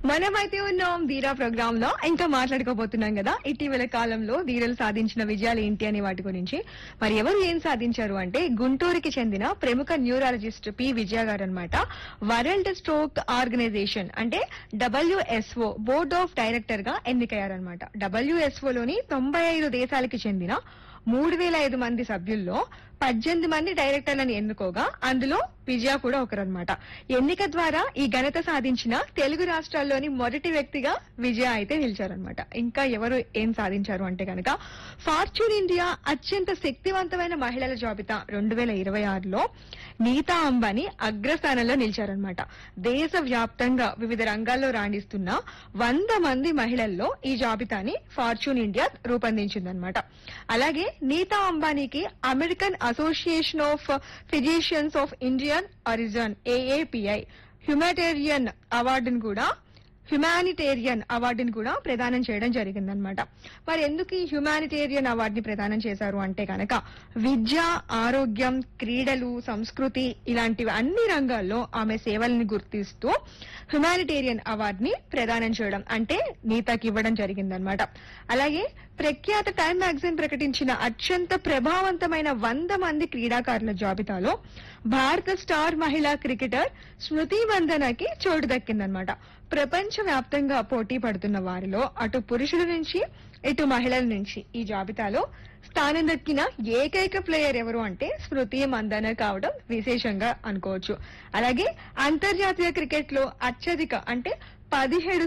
మనమైతే ఉన్నాం ధీరా ప్రోగ్రామ్ లో ఇంకా మాట్లాడుకోబోతున్నాం కదా ఇటీవల కాలంలో ధీరలు సాధించిన విజయాలు ఏంటి అనే వాటి గురించి మరి ఎవరు ఏం సాధించారు అంటే గుంటూరుకి చెందిన ప్రముఖ న్యూరాలజిస్ట్ పి విజయ గారు అనమాట వరల్డ్ స్ట్రోక్ ఆర్గనైజేషన్ అంటే డబ్ల్యూఎస్ఓ బోర్డ్ ఆఫ్ డైరెక్టర్ గా ఎన్నికయ్యారనమాట డబ్ల్యూఎస్ఓ లోని తొంభై ఐదు దేశాలకి చెందిన మూడు వేల ఐదు మంది సభ్యుల్లో పద్దెనిమిది మంది డైరెక్టర్లను ఎన్నుకోగా అందులో విజయ కూడా ఒకరన్నమాట ఎన్నిక ద్వారా ఈ ఘనత సాధించిన తెలుగు రాష్ట్రాల్లోని మొదటి వ్యక్తిగా విజయ అయితే నిలిచారనమాట ఇంకా ఎవరు ఏం సాధించారు అంటే కనుక ఫార్చ్యూన్ ఇండియా అత్యంత శక్తివంతమైన మహిళల జాబితా రెండు వేల ఇరవై ఆరులో నీతా అంబానీ అగ్రస్థానంలో నిలిచారనమాట దేశ వ్యాప్తంగా వివిధ రంగాల్లో రాణిస్తున్న వంద మంది మహిళల్లో ఈ జాబితాని ఫార్చ్యూన్ ఇండియా రూపొందించిందనమాట అలాగే నీతా అంబానీకి American Association of Physicians of Indian origin AAPI humanitarian అవార్డును కూడా హ్యుమానిటేరియన్ అవార్డుని కూడా ప్రదానం చేయడం జరిగిందనమాట మరి ఎందుకు ఈ హ్యుమానిటేరియన్ అవార్డుని ప్రదానం చేశారు అంటే కనుక విద్య ఆరోగ్యం క్రీడలు సంస్కృతి ఇలాంటివి అన్ని రంగాల్లో ఆమె సేవల్ని గుర్తిస్తూ హ్యుమానిటేరియన్ అవార్డుని ప్రదానం చేయడం అంటే నీతాకి ఇవ్వడం జరిగిందనమాట అలాగే ప్రఖ్యాత టైమ్ మ్యాగజైన్ ప్రకటించిన అత్యంత ప్రభావవంతమైన వంద మంది క్రీడాకారుల జాబితాలో భారత స్టార్ మహిళా క్రికెటర్ స్మృతి వందనకి చోటు దక్కిందనమాట ప్రపంచ వ్యాప్తంగా పోటీ పడుతున్న వారిలో అటు పురుషుల నుంచి ఇటు మహిళల నుంచి ఈ జాబితాలో స్థానం దక్కిన ఏకైక ప్లేయర్ ఎవరు అంటే స్మృతి మందన కావడం విశేషంగా అనుకోవచ్చు అలాగే అంతర్జాతీయ క్రికెట్ లో అత్యధిక అంటే పదిహేడు